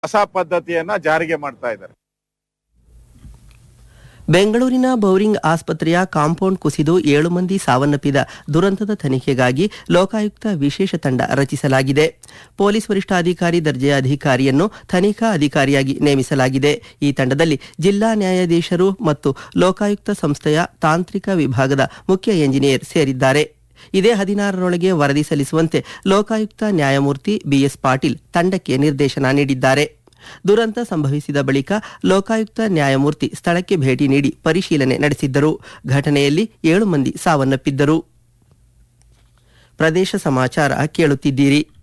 ಹೊಸ ಪದ್ಧತಿಯನ್ನ ಜಾರಿಗೆ ಮಾಡ್ತಾ ಇದ್ದಾರೆ ಬೆಂಗಳೂರಿನ ಬೌರಿಂಗ್ ಆಸ್ಪತ್ರೆಯ ಕಾಂಪೌಂಡ್ ಕುಸಿದು ಏಳು ಮಂದಿ ಸಾವನ್ನಪ್ಪಿದ ದುರಂತದ ತನಿಖೆಗಾಗಿ ಲೋಕಾಯುಕ್ತ ವಿಶೇಷ ತಂಡ ರಚಿಸಲಾಗಿದೆ ಪೊಲೀಸ್ ವರಿಷ್ಠಾಧಿಕಾರಿ ದರ್ಜೆಯ ಅಧಿಕಾರಿಯನ್ನು ತನಿಖಾ ಅಧಿಕಾರಿಯಾಗಿ ನೇಮಿಸಲಾಗಿದೆ ಈ ತಂಡದಲ್ಲಿ ಜಿಲ್ಲಾ ನ್ಯಾಯಾಧೀಶರು ಮತ್ತು ಲೋಕಾಯುಕ್ತ ಸಂಸ್ಥೆಯ ತಾಂತ್ರಿಕ ವಿಭಾಗದ ಮುಖ್ಯ ಎಂಜಿನಿಯರ್ ಸೇರಿದ್ದಾರೆ ಇದೇ ಹದಿನಾರರೊಳಗೆ ವರದಿ ಸಲ್ಲಿಸುವಂತೆ ಲೋಕಾಯುಕ್ತ ನ್ಯಾಯಮೂರ್ತಿ ಬಿಎಸ್ ಪಾಟೀಲ್ ತಂಡಕ್ಕೆ ನಿರ್ದೇಶನ ನೀಡಿದ್ದಾರೆ ದುರಂತ ಸಂಭವಿಸಿದ ಬಳಿಕ ಲೋಕಾಯುಕ್ತ ನ್ಯಾಯಮೂರ್ತಿ ಸ್ಥಳಕ್ಕೆ ಭೇಟಿ ನೀಡಿ ಪರಿಶೀಲನೆ ನಡೆಸಿದ್ದರು ಘಟನೆಯಲ್ಲಿ ಏಳು ಮಂದಿ ಸಾವನ್ನಪ್ಪಿದ್ದರು ಪ್ರದೇಶ ಸಮಾಚಾರ ಕೇಳುತ್ತಿದ್ದೀರಿ